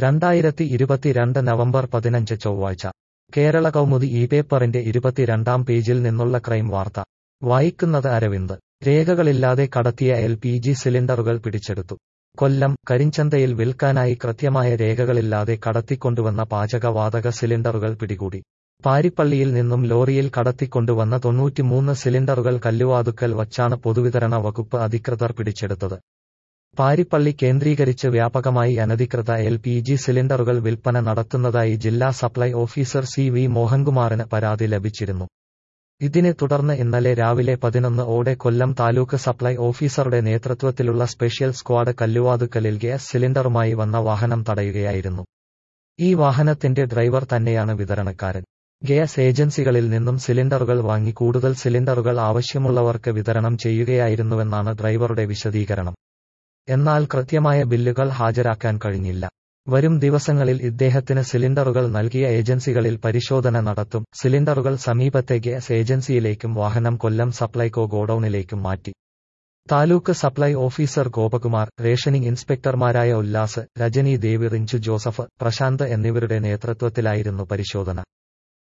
രണ്ടായിരത്തി ഇരുപത്തിരണ്ട് നവംബർ പതിനഞ്ച് ചൊവ്വാഴ്ച കേരള കൗമുദി ഈ പേപ്പറിന്റെ ഇരുപത്തിരണ്ടാം പേജിൽ നിന്നുള്ള ക്രൈം വാർത്ത വായിക്കുന്നത് അരവിന്ദ് രേഖകളില്ലാതെ കടത്തിയ എൽ പി ജി സിലിണ്ടറുകൾ പിടിച്ചെടുത്തു കൊല്ലം കരിഞ്ചന്തയിൽ വിൽക്കാനായി കൃത്യമായ രേഖകളില്ലാതെ കടത്തിക്കൊണ്ടുവന്ന പാചകവാതക സിലിണ്ടറുകൾ പിടികൂടി പാരിപ്പള്ളിയിൽ നിന്നും ലോറിയിൽ കടത്തിക്കൊണ്ടുവന്ന തൊണ്ണൂറ്റിമൂന്ന് സിലിണ്ടറുകൾ കല്ലുവാതുക്കൽ വച്ചാണ് പൊതുവിതരണ വകുപ്പ് അധികൃതർ പിടിച്ചെടുത്തത് പാരിപ്പള്ളി കേന്ദ്രീകരിച്ച് വ്യാപകമായി അനധികൃത എൽ പി ജി സിലിണ്ടറുകൾ വിൽപ്പന നടത്തുന്നതായി ജില്ലാ സപ്ലൈ ഓഫീസർ സി വി മോഹൻകുമാറിന് പരാതി ലഭിച്ചിരുന്നു ഇതിനെ തുടർന്ന് ഇന്നലെ രാവിലെ പതിനൊന്ന് ഓടെ കൊല്ലം താലൂക്ക് സപ്ലൈ ഓഫീസറുടെ നേതൃത്വത്തിലുള്ള സ്പെഷ്യൽ സ്ക്വാഡ് കല്ലുവാതുക്കലിൽ ഗ്യാസ് സിലിണ്ടറുമായി വന്ന വാഹനം തടയുകയായിരുന്നു ഈ വാഹനത്തിന്റെ ഡ്രൈവർ തന്നെയാണ് വിതരണക്കാരൻ ഗ്യാസ് ഏജൻസികളിൽ നിന്നും സിലിണ്ടറുകൾ വാങ്ങി കൂടുതൽ സിലിണ്ടറുകൾ ആവശ്യമുള്ളവർക്ക് വിതരണം ചെയ്യുകയായിരുന്നുവെന്നാണ് ഡ്രൈവറുടെ വിശദീകരണം എന്നാൽ കൃത്യമായ ബില്ലുകൾ ഹാജരാക്കാൻ കഴിഞ്ഞില്ല വരും ദിവസങ്ങളിൽ ഇദ്ദേഹത്തിന് സിലിണ്ടറുകൾ നൽകിയ ഏജൻസികളിൽ പരിശോധന നടത്തും സിലിണ്ടറുകൾ സമീപത്തെ ഗ്യാസ് ഏജൻസിയിലേക്കും വാഹനം കൊല്ലം സപ്ലൈകോ ഗോഡൌണിലേക്കും മാറ്റി taluk supply officer Gopakumar rationing ഇൻസ്പെക്ടർമാരായ ഉല്ലാസ് രജനി ദേവി റിഞ്ചു ജോസഫ് പ്രശാന്ത് എന്നിവരുടെ നേതൃത്വത്തിലായിരുന്നു പരിശോധന